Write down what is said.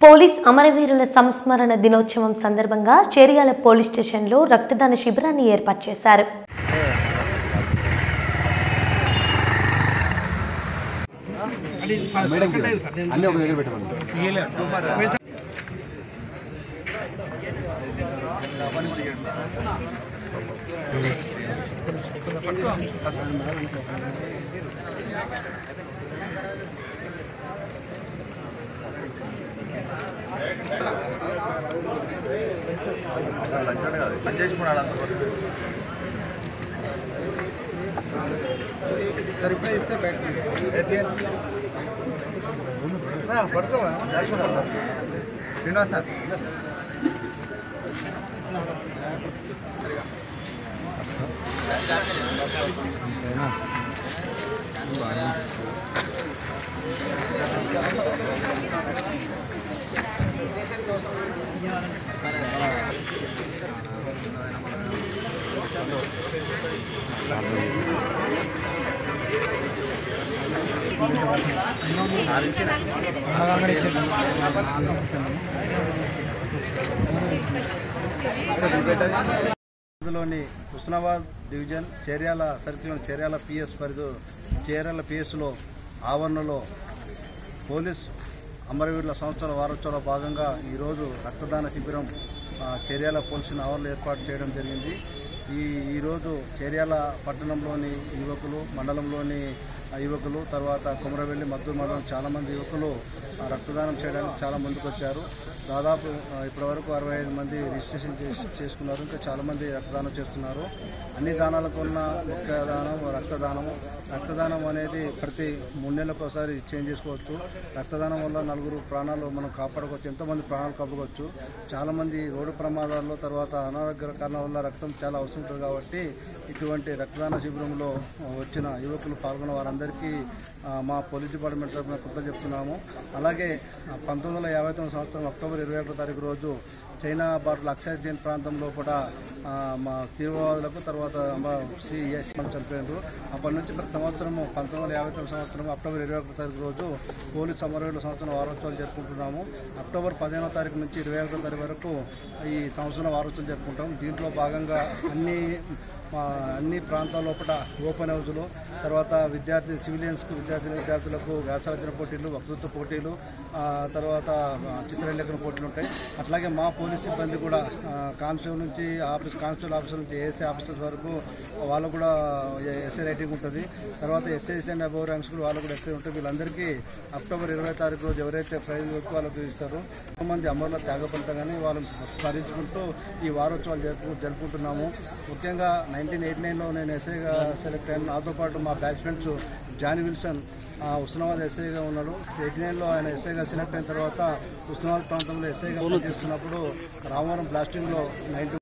police అమరవీరుల సంస్మరణ దినోత్సవం సందర్భంగా చేర్యాల పోలీస్ స్టేషన్లో రక్తదాన శిబిరాన్ని ఏర్పాటు చేశారు అన్నీ ఒక దగ్గర పెట్టమని సరే ఇప్పుడే ఇస్తే బయట పడుకోవా శ్రీనివాస్ సార్ లోని Husnabad division Cheryal circle Cheryal PS పరిధి చేర్యాల పిఎస్లో ఆవరణలో పోలీస్ అమరవీరుల సంవత్సర వారోత్సవంలో భాగంగా ఈరోజు రక్తదాన శిబిరం ఆ, చేర్యాల పోలీసు ఆవరణలో ఏర్పాటు చేయడం జరిగింది ఈ ఈరోజు చేర్యాల పట్టణంలోని యువకులు మండలంలోని ఆ యువకులు తర్వాత కుమరవెల్లి మద్దూరు మండలం చాలామంది యువకులు ఆ, రక్తదానం చేయడానికి చాలా ముందుకు వచ్చారు దాదాపు ఆ, ఇప్పటివరకు అరవై ఐదు మంది రిజిస్ట్రేషన్ చేసి చేసుకున్నారు ఇంకా చాలామంది రక్తదానం చేస్తున్నారు అన్ని దానాలకు ఉన్న ముఖ్య దానం రక్తదానము రక్తదానం అనేది ప్రతి మూడు నెలలకు ఒకసారి చేంజ్ చేసుకోవచ్చు రక్తదానం వల్ల నలుగురు ప్రాణాలు మనం కాపాడుకోవచ్చు ఎంతోమంది ప్రాణాలు కాపాడుకోవచ్చు చాలామంది రోడ్డు ప్రమాదాల్లో తర్వాత అనారోగ్య కారణాల వల్ల రక్తం చాలా అవసరం ఉంటుంది కాబట్టి ఇటువంటి రక్తదాన శిబిరంలో వచ్చిన యువకులు పాల్గొన్న వారందరికీ ఆ, మా పోలీస్ డిపార్ట్మెంట్ తరఫున కృతజ్ఞతలు చెప్తున్నాము అలాగే ఆ, పంతొమ్మిది వందల యాభై తొమ్మిది సంవత్సరం అక్టోబర్ ఇరవై ఒకటో తారీఖు రోజు చైనా బాటల అక్షయ జైన్ ప్రాంతంలో కూడా ఆ, మా తీవ్రవాదులకు తర్వాత మా సిఎస్ చనిపోయినారు అప్పటి నుంచి ప్రతి సంవత్సరము పంతొమ్మిది వందల యాభై తొమ్మిది సంవత్సరం అక్టోబర్ ఇరవై ఒకటో తారీఖు రోజు పోలీస్ అమరవీరుల సంవత్సరం వారోత్సవాలు జరుపుకుంటున్నాము అక్టోబర్ పదిహేనో తారీఖు నుంచి ఇరవై ఒకటో తారీఖు వరకు ఈ సంవత్సరం వారోత్సవాలు జరుపుకుంటాం దీంట్లో భాగంగా అన్ని మా అన్ని ప్రాంతాల లోపల ఓపెన్ హౌజులు తర్వాత విద్యార్థి సివిలియన్స్కు విద్యార్థి విద్యార్థులకు వ్యాసరచన పోటీలు వక్తృత్వ పోటీలు ఆ, తర్వాత ఆ, చిత్రలేఖన పోటీలు ఉంటాయి అట్లాగే మా పోలీస్ సిబ్బంది కూడా కానిస్టేబుల్ నుంచి ఆఫీస్ కానిస్టేబుల్ ఆఫీసర్ నుంచి ఏఎస్ఐ ఆఫీసర్స్ వరకు వాళ్ళు కూడా ఎస్ఐ రైటింగ్ ఉంటుంది తర్వాత ఎస్ఐసి అండ్ అబౌవ్ ర్యాంక్స్ కూడా వాళ్ళు కూడా ఎస్ఐ ఉంటుంది వీళ్ళందరికీ అక్టోబర్ ఇరవై తారీఖు రోజు ఎవరైతే ప్రైజ్ వాళ్ళకు ఇస్తారో మంది అమరుల త్యాగ ఫలితంగానే వాళ్ళని స్మరించుకుంటూ ఈ వారోత్సవాలు జరుపు జరుపుకుంటున్నాము ముఖ్యంగా నైన్టీన్ ఎయిటీ నైన్లో నేను ఎస్ఐగా సెలెక్ట్ అయ్యాను నాతో పాటు మా బ్యాచ్మెంట్స్ జానీ విల్సన్ ఆ, ఉస్నాబాద్ ఎస్ఐగా ఉన్నాడు ఎయిటీ నైన్లో ఆయన ఎస్ఐగా సెలెక్ట్ అయిన తర్వాత ఉస్నాబాద్ ప్రాంతంలో ఎస్ఐగా పనిచేస్తున్నప్పుడు రామవరం బ్లాస్టింగ్లో నైన్టీ